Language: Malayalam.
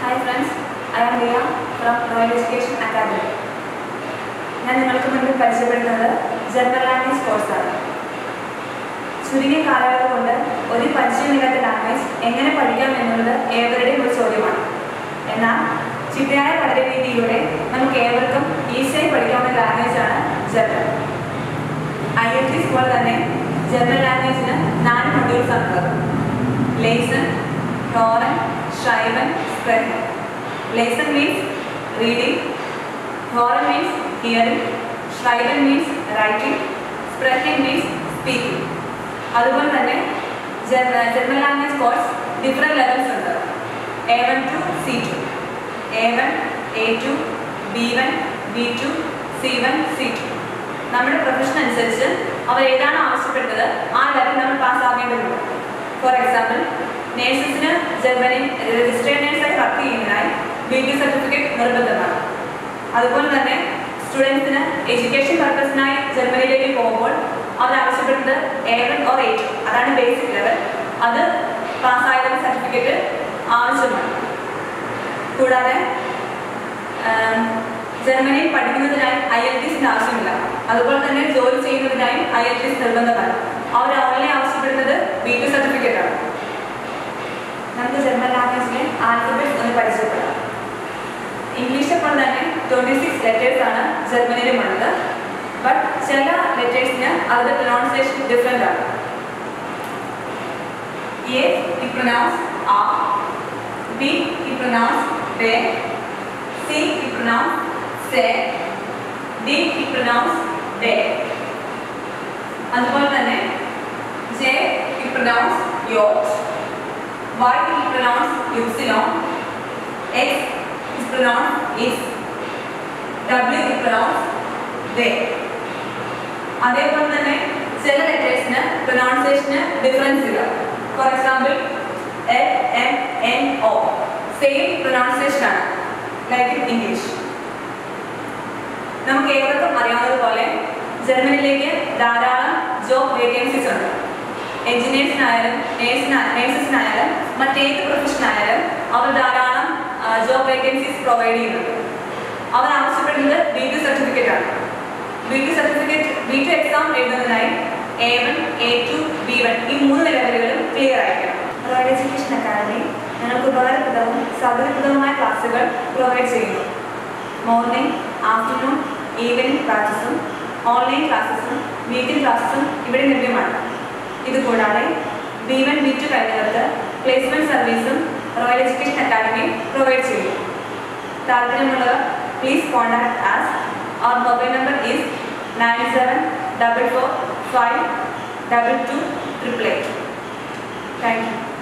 Hi friends I am Riya from royal education academy ഞാൻ നിങ്ങൾക്ക് മുന്നിൽ പരിചയപ്പെടുന്നത് ജനറൽ ലാംഗ്വേജ് കോഴ്സാണ് ചുരുങ്ങിയ കാലയളവ് കൊണ്ട് ഒരു പരിചയമില്ലാത്ത ലാംഗ്വേജ് എങ്ങനെ പഠിക്കാം എന്നുള്ളത് ഏവരുടെയും ഒരു ചോദ്യമാണ് എന്നാൽ ചിട്ടയായ പഠന രീതിയിലൂടെ നമുക്ക് ഏവർക്കും ഈസിയായി പഠിക്കാവുന്ന ലാംഗ്വേജാണ് ജർമ്മൻ ഐ എൽ ടി പോലെ തന്നെ ജർമ്മൻ ലാംഗ്വേജിന് നാല് മൊഡ്യൂൾസ് ആണുള്ളത് ലേസൺ ടോറൻ ഷൈവൻ സ്പ്രെഹൻ ലേസൺ മീൻസ് റീഡിംഗ് ടോറൻ മീൻസ് ഹിയറിംഗ് ഷൈവൻ മീൻസ് റൈറ്റിംഗ് സ്പ്രെഹൻ മീൻസ് സ്പീക്കിംഗ് അതുപോലെ തന്നെ German language course different levels ഉണ്ട് A one to C two A one A two B one B two C one C two നമ്മുടെ പ്രൊഫഷൻ അനുസരിച്ച് അവർ ഏതാണ് ആവശ്യപ്പെട്ടത് ആ ലെവൽ നമ്മൾ പാസ്സാകേണ്ടതുണ്ട് ഫോർ എക്സാമ്പിൾ നേഴ്സസിന് ജർമ്മനി രജിസ്റ്റേഡ് നേഴ്സായി വർക്ക് ചെയ്യുന്നതിനായി ബി ടി സർട്ടിഫിക്കറ്റ് നിർബന്ധമാണ് അതുപോലെ തന്നെ സ്റ്റുഡൻസിന് എഡ്യൂക്കേഷൻ പർപ്പസിനായി ജർമ്മനിയിലേക്ക് പോകുമ്പോൾ അവർ ആവശ്യപ്പെടുന്നത് എ വൺ ഓർ എയ്റ്റ് അതാണ് ബേസിക് ലെവൽ അത് പാസ്സായതിന് സർട്ടിഫിക്കറ്റ് ആവശ്യമാണ് കൂടാതെ ആം, ജർമ്മനിയിൽ പഠിക്കുന്നതിനായി ഐ എൽ ടി സിന്റെ ആവശ്യമില്ല അതുപോലെ തന്നെ ജോലി ചെയ്യുന്നതിനായി ഐ എൽ ടി സി നിർബന്ധമാണ് അവർ ഓൺലൈൻ ആവശ്യപ്പെടുന്നത് ബി ടു സർട്ടിഫിക്കറ്റ് ആണ് നമുക്ക് ജർമ്മൻ ലാംഗ്വേജിലെ ആൽഫബറ്റ്സ് ഒന്ന് പരിചയപ്പെടാം ഇംഗ്ലീഷെ പോലെ തന്നെ ട്വൻറ്റി സിക്സ് ലെറ്റേഴ്സ് ആണ് ജർമ്മനിയിലും ഉള്ളത് ബട്ട് ചില ലെറ്റേഴ്സിന് അതിന്റെ പ്രൊനൗൺസിയേഷൻ ഡിഫറെൻ്റ് ആണ് എ ഈ പ്രൊനൗൺസ് ആ ബി ഈ പ്രൊനൗൺസ് ബെ സി ഈ പ്രൊനൗൺസ് സെ ഡി ഈ പ്രൊനൗൺസ് ഡെ അതുപോലെ തന്നെ ജെ ഈ പ്രൊനൗൺസ് യോട്ട് Y is pronounced epsilon, X is pronounced is, W is pronounced they. അതേപോലെ തന്നെ ചില ലെറ്റേഴ്സിന് പ്രൊനൗൺസിയേഷന് ഡിഫറൻസ് ഇല്ല for example L M N O same pronunciation ആണ് ലൈക്ക് ഇൻ ഇംഗ്ലീഷ് നമുക്ക് ഏവർക്കും അറിയാവുന്നതുപോലെ ജർമ്മനിയിലേക്ക് ധാരാളം ജോബ് വേക്കൻസീസ് ഉണ്ട് എഞ്ചിനീയേഴ്സിനായാലും നേഴ്സിനാ നേഴ്സസിനായാലും മറ്റേത് പ്രൊഫഷനായാലും അവർ ധാരാളം ജോബ് വേക്കൻസീസ് പ്രൊവൈഡ് ചെയ്യുന്നുണ്ട് അവർ ആവശ്യപ്പെടുന്നത് ബി ടു സർട്ടിഫിക്കറ്റ് ആണ് B two certificate B two exam എഴുതുന്നതിനായി A one A two B one ഈ മൂന്ന് ലെവലുകളും ക്ലിയർ ആയിരിക്കണം റോയൽ എഡ്യൂക്കേഷൻ അക്കാദമി ഞങ്ങൾക്ക് ഉപകാരപ്രദവും സൗകര്യപ്രദവുമായ ക്ലാസ്സുകൾ പ്രൊവൈഡ് ചെയ്യുന്നു മോർണിംഗ് ആഫ്റ്റർനൂൺ ഈവനിങ് ക്ലാസ്സസും ഓൺലൈൻ ക്ലാസ്സസും വീക്കിൽ ക്ലാസ്സസും ഇവിടെ ലഭ്യമാണ് ഇതുകൂടാതെ ബി വൺ ബി ടു കഴിഞ്ഞവർക്ക് പ്ലേസ്മെന്റ് സർവീസും റോയൽ എഡ്യൂക്കേഷൻ അക്കാദമി പ്രൊവൈഡ് ചെയ്യും താല്പര്യമുള്ളവർ please contact us our mobile number is nine seven double four five double two triple eight thank U